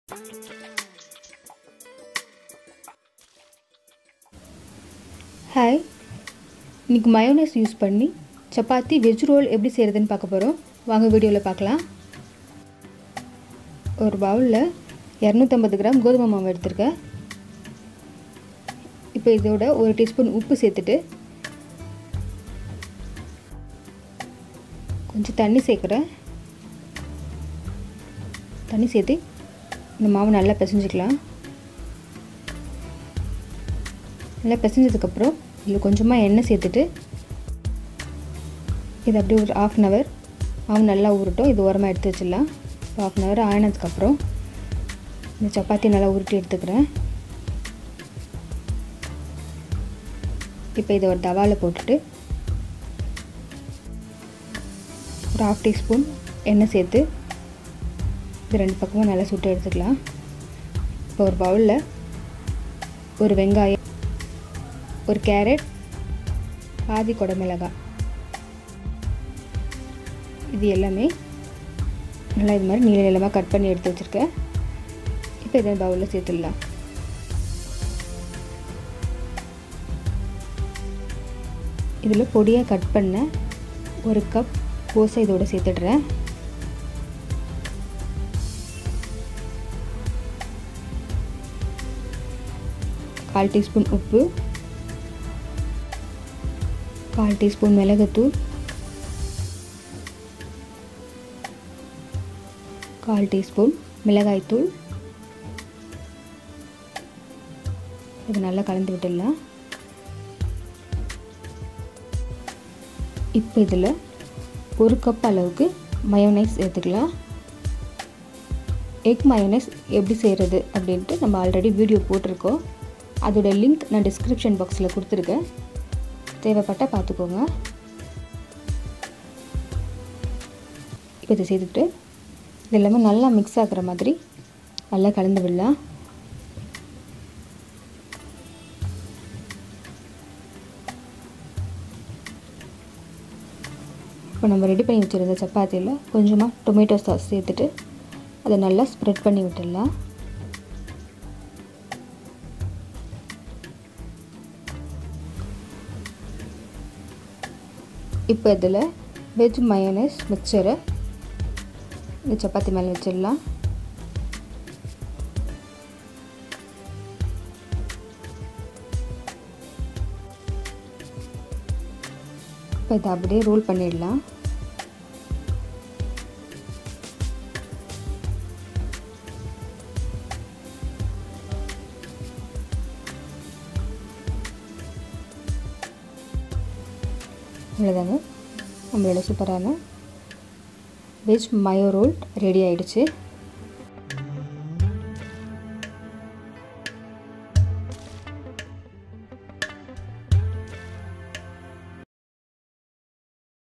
hi இன்றைக்கி mayonnaise use பண்ணி chapati veg role எப்படி செய்கிறதுன்னு பார்க்க போகிறோம் வாங்க வீடியோவில் பார்க்கலாம் ஒரு பவுலில் இரநூத்தம்பது கிராம் கோதுமை மாவு எடுத்திருக்கேன் இப்போ இதோட ஒரு டீஸ்பூன் உப்பு சேர்த்துட்டு கொஞ்சம் தண்ணி சேர்க்குறேன் தண்ணி சேர்த்து இந்த மாவு நல்லா பிசைஞ்சிக்கலாம் நல்லா பிசைஞ்சதுக்கப்புறம் இதில் கொஞ்சமாக எண்ணெய் சேர்த்துட்டு இது அப்படியே ஒரு ஆஃப் அன் ஹவர் மாவு நல்லா ஊறட்டும் இது ஓரமாக எடுத்து வச்சிடலாம் ஆஃப் அன் ஹவர் ஆனதுக்கப்புறம் இந்த சப்பாத்தி நல்லா உருட்டி எடுத்துக்கிறேன் இப்போ இதை ஒரு தவாவில் போட்டுட்டு ஒரு ஹாஃப் டீஸ்பூன் எண்ணெய் சேர்த்து இது ரெண்டு பக்கமும் நல்லா சுட்டு எடுத்துக்கலாம் இப்போ ஒரு பவுலில் ஒரு வெங்காயம் ஒரு கேரட் பாதி குடமிளகாய் இது எல்லாமே நல்லா இது மாதிரி நீள நீளமாக கட் பண்ணி எடுத்து வச்சுருக்கேன் இப்போ இதை பவுலில் சேர்த்துடலாம் இதில் பொடியாக கட் பண்ண ஒரு கப் கோசை இதோடு சேர்த்துடுறேன் கால் டீஸ்பூன் உப்பு கால் டீஸ்பூன் மிளகுத்தூள் கால் டீஸ்பூன் மிளகாய்த்தூள் இது நல்லா கலந்து விட்டுடலாம் இப்போ இதில் ஒரு கப் அளவுக்கு மயோனைஸ் சேர்த்துக்கலாம் எக் மயோனைஸ் எப்படி செய்கிறது அப்படின்ட்டு நம்ம ஆல்ரெடி வீடியோ போட்டிருக்கோம் அதோட லிங்க் நான் டிஸ்கிரிப்ஷன் பாக்ஸில் கொடுத்துருக்கேன் தேவைப்பட்டால் பார்த்துக்கோங்க இப்போ இதை சேர்த்துட்டு இது எல்லாமே நல்லா மிக்ஸ் ஆகிற மாதிரி நல்லா கலந்து விடலாம் இப்போ நம்ம ரெடி பண்ணி வச்சுருந்த சப்பாத்தியில் கொஞ்சமாக டொமேட்டோ சாஸ் சேர்த்துட்டு அதை நல்லா ஸ்ப்ரெட் பண்ணி விட்டுடலாம் இப்போ இதில் வெஜ் மயோனைஸ் மிக்சரை இந்த சப்பாத்தி மேலே வச்சிடலாம் இப்போ இதை அப்படியே ரோல் பண்ணிடலாம் அவ்வளோதாங்க நம்மளோட சூப்பரான வெஜ் மயோ ரோல் ரெடி ஆகிடுச்சு